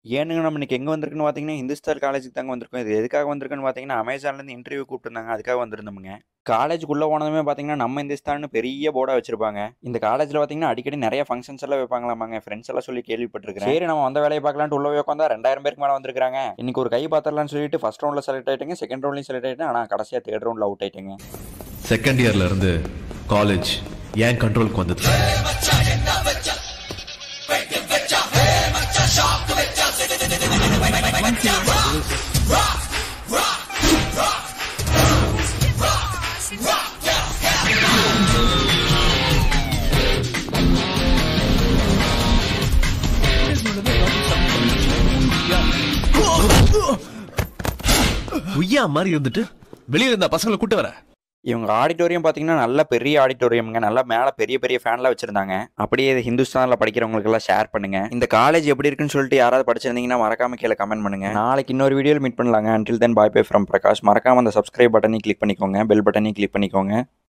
ஏனுங்க நம்ம இன்னைக்கு எங்கே வந்திருக்குன்னு பார்த்தீங்கன்னா ஹிந்துஸ்தான் காலேஜுக்கு தாங்க வந்திருக்கோம் இது எதுக்காக வந்திருக்குன்னு பார்த்தீங்கன்னா அமேசான்லேருந்து இன்டர்வியூ கூப்பிட்டுருந்தாங்க அதுக்காக வந்திருந்தோமுங்க காலேஜுக்குள்ளே போனதுமே பார்த்தீங்கன்னா நம்ம இந்துஸ்தான்னு பெரிய போர்டாக வச்சிருப்பாங்க இந்த காலேஜில் பார்த்தீங்கன்னா அடிக்கடி நிறைய ஃபங்க்ஷன்ஸ் எல்லாம் வைப்பாங்களாமாங்க ஃப்ரெண்ட்ஸ் எல்லாம் சொல்லி கேள்விப்பட்டிருக்கேன் சரி நம்ம வந்த வேலையை பார்க்கலான்ட்டு உள்ள போய் உட்காந்தா ரெண்டாயிரம் பேருக்கு மேலே வந்திருக்காங்க இன்னைக்கு ஒரு கை பார்த்துடலாம்னு சொல்லிட்டு ஃபர்ஸ்ட் ரவுண்டில் செலக்ட் ஆயிட்டேங்க செகண்ட் ரவுண்ட்லையும் செலக்ட் ஆயிட்டேன் ஆனால் கடைசியாக தேர்ட் ரவுண்டில் அவுட் ஆயிட்டேங்க செகண்ட் இயர்ல இருந்து காலேஜ் ஏன் கண்ட்ரோலுக்கு வந்தது உய்யா மாதிரி இருந்துட்டு வெளியில இருந்த பசங்களை கூட்டு வர இவங்க ஆடிட்டோரியம் பார்த்தீங்கன்னா நல்ல பெரிய ஆடிட்டோரியம்ங்க நல்லா மேலே பெரிய பெரிய ஃபேன்லாம் வச்சிருந்தாங்க அப்படியே இது ஹிந்துஸ்தானில் படிக்கிறவங்களுக்கெல்லாம் ஷேர் பண்ணுங்க இந்த காலேஜ் எப்படி இருக்குன்னு சொல்லிட்டு யாராவது படிச்சிருந்தீங்கன்னா மறக்காம கீழே கமெண்ட் பண்ணுங்க நாளைக்கு இன்னொரு வீடியோவில் மீட் பண்ணலாங்க until then bye bye from Prakash மறக்காம அந்த சப்ஸ்கிரைப் பட்டனையும் கிளிக் பண்ணிக்கோங்க பெல் பட்டனையும் கிளிக் பண்ணிக்கோங்க